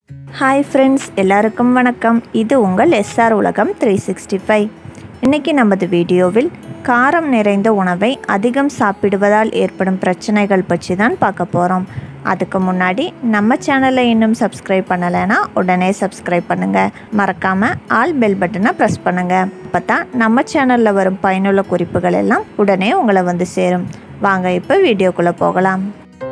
hi friends எல்லாருக்கும் வணக்கம் இது உங்கள் எஸ்ஆர் உலகம் த்ரீ சிக்ஸ்டி ஃபைவ் இன்றைக்கி நமது வீடியோவில் காரம் நிறைந்த உணவை அதிகம் சாப்பிடுவதால் ஏற்படும் பிரச்சனைகள் பற்றி தான் பார்க்க போகிறோம் அதுக்கு முன்னாடி நம்ம சேனலை இன்னும் சப்ஸ்கிரைப் பண்ணலைன்னா உடனே சப்ஸ்கிரைப் பண்ணுங்கள் மறக்காமல் ஆல் பெல் பட்டனை ப்ரெஸ் பண்ணுங்கள் அப்போ தான் நம்ம சேனலில் வரும் பயனுள்ள குறிப்புகள் எல்லாம் உடனே உங்களை வந்து சேரும் வாங்க இப்போ வீடியோக்குள்ளே போகலாம்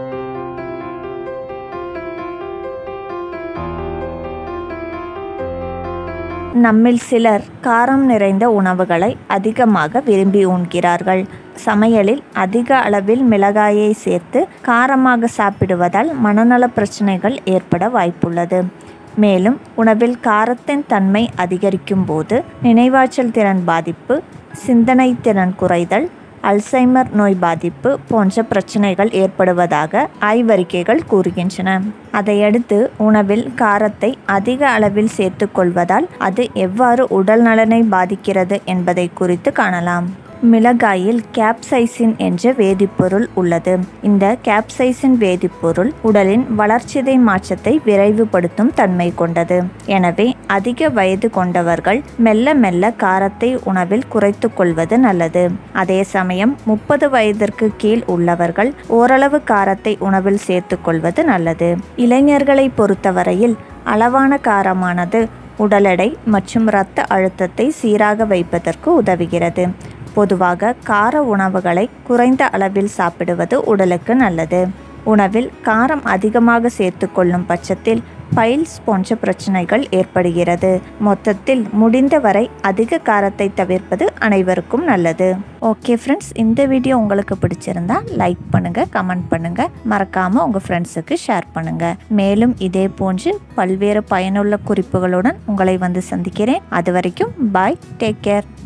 நம்மில் சிலர் காரம் நிறைந்த உணவுகளை அதிகமாக விரும்பி உண்கிறார்கள் சமையலில் அதிக அளவில் மிளகாயை சேர்த்து காரமாக சாப்பிடுவதால் மனநல பிரச்சனைகள் ஏற்பட வாய்ப்புள்ளது மேலும் உணவில் காரத்தின் தன்மை அதிகரிக்கும் போது நினைவாற்றல் திறன் பாதிப்பு சிந்தனை திறன் குறைதல் அல்சைமர் நோய் பாதிப்பு போன்ற பிரச்சனைகள் ஏற்படுவதாக ஆய்வறிக்கைகள் கூறுகின்றன அதையடுத்து உணவில் காரத்தை அதிக அளவில் சேர்த்துக்கொள்வதால் அது எவ்வாறு உடல் நலனை பாதிக்கிறது என்பதை குறித்து காணலாம் மிளகாயில் கேப்சைசின் என்ற வேதிப்பொருள் உள்ளது இந்த கேப்சைசின் வேதிப்பொருள் உடலின் வளர்ச்சிதை மாற்றத்தை விரைவுபடுத்தும் தன்மை கொண்டது எனவே அதிக வயது கொண்டவர்கள் மெல்ல மெல்ல காரத்தை உணவில் குறைத்து கொள்வது நல்லது அதே சமயம் முப்பது வயதிற்கு கீழ் உள்ளவர்கள் ஓரளவு காரத்தை உணவில் சேர்த்து கொள்வது நல்லது இளைஞர்களை பொறுத்தவரையில் அளவான காரமானது உடல் எடை மற்றும் இரத்த அழுத்தத்தை சீராக வைப்பதற்கு உதவுகிறது பொதுவாக கார உணவுகளை குறைந்த அளவில் சாப்பிடுவது உடலுக்கு நல்லது உணவில் காரம் அதிகமாக சேர்த்துக்கொள்ளும் பட்சத்தில் பைல்ஸ் போன்ற பிரச்சனைகள் ஏற்படுகிறது மொத்தத்தில் முடிந்தவரை அதிக காரத்தை தவிர்ப்பது அனைவருக்கும் நல்லது ஓகே ஃப்ரெண்ட்ஸ் இந்த வீடியோ உங்களுக்கு பிடிச்சிருந்தா லைக் பண்ணுங்க கமெண்ட் பண்ணுங்க மறக்காம உங்க ஃப்ரெண்ட்ஸுக்கு ஷேர் பண்ணுங்க மேலும் இதே போன்று பல்வேறு பயனுள்ள குறிப்புகளுடன் உங்களை வந்து சந்திக்கிறேன் அது வரைக்கும் பாய் டேக் கேர்